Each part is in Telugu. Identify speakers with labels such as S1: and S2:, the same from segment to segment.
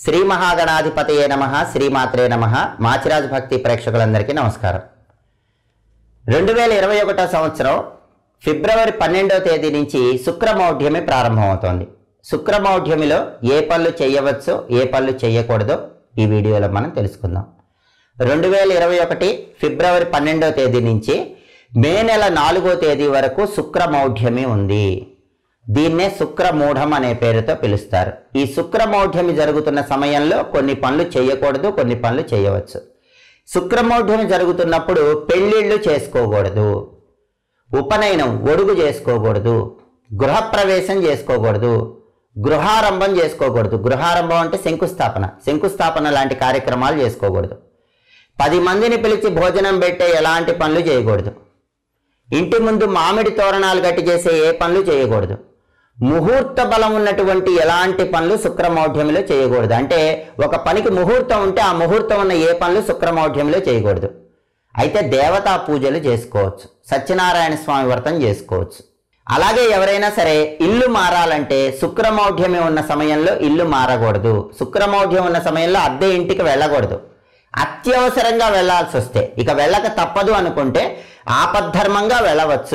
S1: శ్రీ మహాగణాధిపతయే నమ శ్రీమాత్రే నమ మాచిరాజు భక్తి ప్రేక్షకులందరికీ నమస్కారం రెండు వేల ఇరవై ఒకటో సంవత్సరం ఫిబ్రవరి పన్నెండవ తేదీ నుంచి శుక్రమౌఢ్యమి ప్రారంభమవుతోంది శుక్రమౌఢ్యమిలో ఏ పనులు చేయవచ్చో ఏ పనులు చేయకూడదో ఈ వీడియోలో మనం తెలుసుకుందాం రెండు వేల ఇరవై ఒకటి ఫిబ్రవరి పన్నెండవ తేదీ నుంచి మే నెల నాలుగో తేదీ వరకు శుక్రమౌఢ్యమి ఉంది దీన్నే శుక్రమూఢం అనే పేరుతో పిలుస్తారు ఈ శుక్రమౌఢ్యమి జరుగుతున్న సమయంలో కొన్ని పనులు చేయకూడదు కొన్ని పనులు చేయవచ్చు శుక్రమౌఢ్యమి జరుగుతున్నప్పుడు పెళ్ళిళ్ళు చేసుకోకూడదు ఉపనయనం ఒడుగు చేసుకోకూడదు గృహప్రవేశం చేసుకోకూడదు గృహారంభం చేసుకోకూడదు గృహారంభం అంటే శంకుస్థాపన శంకుస్థాపన లాంటి కార్యక్రమాలు చేసుకోకూడదు పది మందిని పిలిచి భోజనం పెట్టే ఎలాంటి పనులు చేయకూడదు ఇంటి ముందు మామిడి తోరణాలు గట్టి చేసే ఏ పనులు చేయకూడదు ముహూర్త బలం ఉన్నటువంటి ఎలాంటి పనులు శుక్రమౌఢ్యంలో చేయకూడదు అంటే ఒక పనికి ముహూర్తం ఉంటే ఆ ముహూర్తం ఉన్న ఏ పనులు శుక్రమౌఢ్యంలో చేయకూడదు అయితే దేవతా పూజలు చేసుకోవచ్చు సత్యనారాయణ స్వామి వ్రతం చేసుకోవచ్చు అలాగే ఎవరైనా సరే ఇల్లు మారాలంటే శుక్రమౌఢ్యమి ఉన్న సమయంలో ఇల్లు మారకూడదు శుక్రమౌఢ్యం ఉన్న సమయంలో అద్దె ఇంటికి వెళ్ళకూడదు అత్యవసరంగా వెళ్ళాల్సి వస్తే ఇక వెళ్ళక తప్పదు అనుకుంటే ఆపద్ధర్మంగా వెళ్ళవచ్చు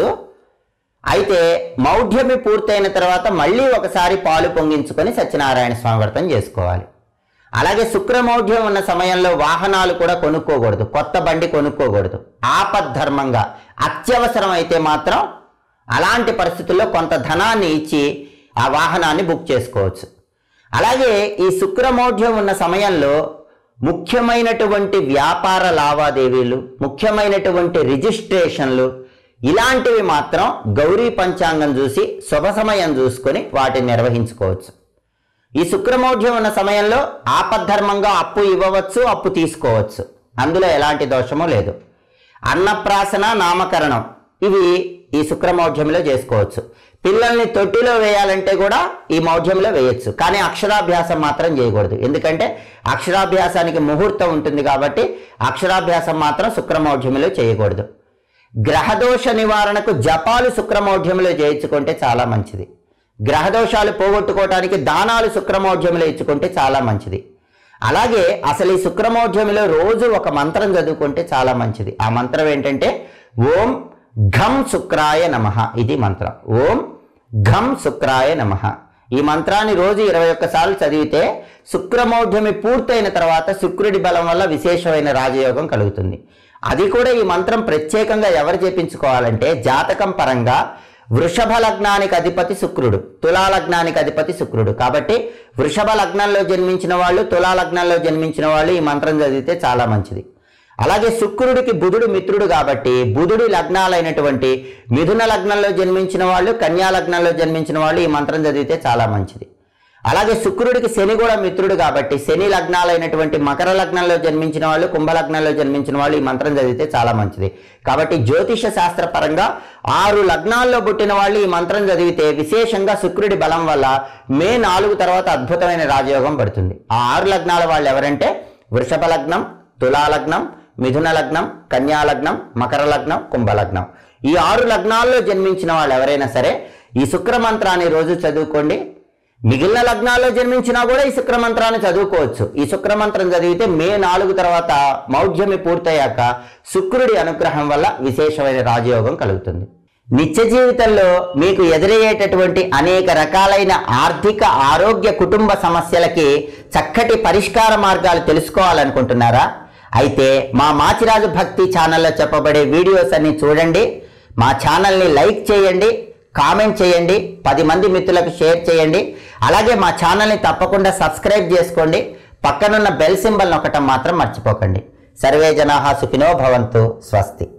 S1: అయితే మౌఢ్యమి పూర్తయిన తర్వాత మళ్ళీ ఒకసారి పాలు పొంగించుకొని సత్యనారాయణ స్వామి వ్రతం చేసుకోవాలి అలాగే శుక్రమౌఢ్యం ఉన్న సమయంలో వాహనాలు కూడా కొనుక్కోకూడదు కొత్త బండి కొనుక్కోకూడదు ఆపద్ధర్మంగా అత్యవసరం అయితే మాత్రం అలాంటి పరిస్థితుల్లో కొంత ధనాన్ని ఇచ్చి ఆ వాహనాన్ని బుక్ చేసుకోవచ్చు అలాగే ఈ శుక్రమౌఢ్యం ఉన్న సమయంలో ముఖ్యమైనటువంటి వ్యాపార లావాదేవీలు ముఖ్యమైనటువంటి రిజిస్ట్రేషన్లు ఇలాంటివి మాత్రం గౌరీ పంచాంగం చూసి శుభ సమయం చూసుకొని వాటిని నిర్వహించుకోవచ్చు ఈ శుక్రమౌఢ్యం ఉన్న సమయంలో ఆపద్ధర్మంగా అప్పు ఇవ్వవచ్చు అప్పు తీసుకోవచ్చు అందులో ఎలాంటి దోషము లేదు అన్నప్రాసన నామకరణం ఇవి ఈ శుక్రమౌఢ్యంలో చేసుకోవచ్చు పిల్లల్ని తొట్టిలో వేయాలంటే కూడా ఈ మౌఢ్యంలో వేయొచ్చు కానీ అక్షరాభ్యాసం మాత్రం చేయకూడదు ఎందుకంటే అక్షరాభ్యాసానికి ముహూర్తం ఉంటుంది కాబట్టి అక్షరాభ్యాసం మాత్రం శుక్రమౌఢ్యంలో చేయకూడదు గ్రహదోష నివారణకు జపాలు శుక్రమౌఢ్యంలో చేయించుకుంటే చాలా మంచిది గ్రహదోషాలు పోగొట్టుకోవటానికి దానాలు శుక్రమౌఢ్యంలో ఇచ్చుకుంటే చాలా మంచిది అలాగే అసలు ఈ శుక్రమౌఢ్యంలో రోజు ఒక మంత్రం చదువుకుంటే చాలా మంచిది ఆ మంత్రం ఏంటంటే ఓం ఘం శుక్రాయ నమ ఇది మంత్రం ఓం ఘం శుక్రాయ నమ ఈ మంత్రాన్ని రోజు ఇరవై ఒక్కసార్లు చదివితే శుక్రమౌఢ్యమి పూర్తయిన తర్వాత శుక్రుడి బలం వల్ల విశేషమైన రాజయోగం కలుగుతుంది అది కూడా ఈ మంత్రం ప్రత్యేకంగా ఎవరు చేపించుకోవాలంటే జాతకం పరంగా వృషభ లగ్నానికి అధిపతి శుక్రుడు తులా లగ్నానికి అధిపతి శుక్రుడు కాబట్టి వృషభ లగ్నంలో జన్మించిన వాళ్ళు తులా లగ్నంలో జన్మించిన వాళ్ళు ఈ మంత్రం చదివితే చాలా మంచిది అలాగే శుక్రుడికి బుధుడు మిత్రుడు కాబట్టి బుధుడి లగ్నాలైనటువంటి మిథున లగ్నంలో జన్మించిన వాళ్ళు కన్యా లగ్నంలో జన్మించిన వాళ్ళు ఈ మంత్రం చదివితే చాలా మంచిది అలాగే శుక్రుడికి శని కూడా మిత్రుడు కాబట్టి శని లగ్నాలైనటువంటి మకర లగ్నంలో జన్మించిన వాళ్ళు కుంభ లగ్నంలో జన్మించిన వాళ్ళు ఈ మంత్రం చదివితే చాలా మంచిది కాబట్టి జ్యోతిష శాస్త్ర పరంగా ఆరు లగ్నాల్లో పుట్టిన వాళ్ళు ఈ మంత్రం చదివితే విశేషంగా శుక్రుడి బలం వల్ల మే నాలుగు తర్వాత అద్భుతమైన రాజయోగం పడుతుంది ఆ ఆరు లగ్నాల వాళ్ళు ఎవరంటే వృషభ లగ్నం తులా లగ్నం మిథున లగ్నం కన్యా లగ్నం మకర లగ్నం కుంభ లగ్నం ఈ ఆరు లగ్నాల్లో జన్మించిన వాళ్ళు ఎవరైనా సరే ఈ శుక్ర మంత్రాన్ని రోజు చదువుకోండి మిగిలిన లగ్నాల్లో జన్మించినా కూడా ఈ శుక్ర మంత్రాన్ని చదువుకోవచ్చు ఈ శుక్ర మంత్రం చదివితే మే నాలుగు తర్వాత మౌఢ్యమి పూర్తయ్యాక శుక్రుడి అనుగ్రహం వల్ల విశేషమైన రాజయోగం కలుగుతుంది నిత్య జీవితంలో మీకు ఎదురయ్యేటటువంటి అనేక రకాలైన ఆర్థిక ఆరోగ్య కుటుంబ సమస్యలకి చక్కటి పరిష్కార మార్గాలు తెలుసుకోవాలనుకుంటున్నారా అయితే మా మాచిరాజు భక్తి ఛానల్లో చెప్పబడే వీడియోస్ అన్ని చూడండి మా ఛానల్ని లైక్ చేయండి కామెంట్ చేయండి పది మంది మిత్రులకు షేర్ చేయండి అలాగే మా ఛానల్ని తప్పకుండా సబ్స్క్రైబ్ చేసుకోండి పక్కనున్న బెల్ సింబల్ నొక్కటం మాత్రం మర్చిపోకండి సర్వే జనాహా సుఖినో భవంతు స్వస్తి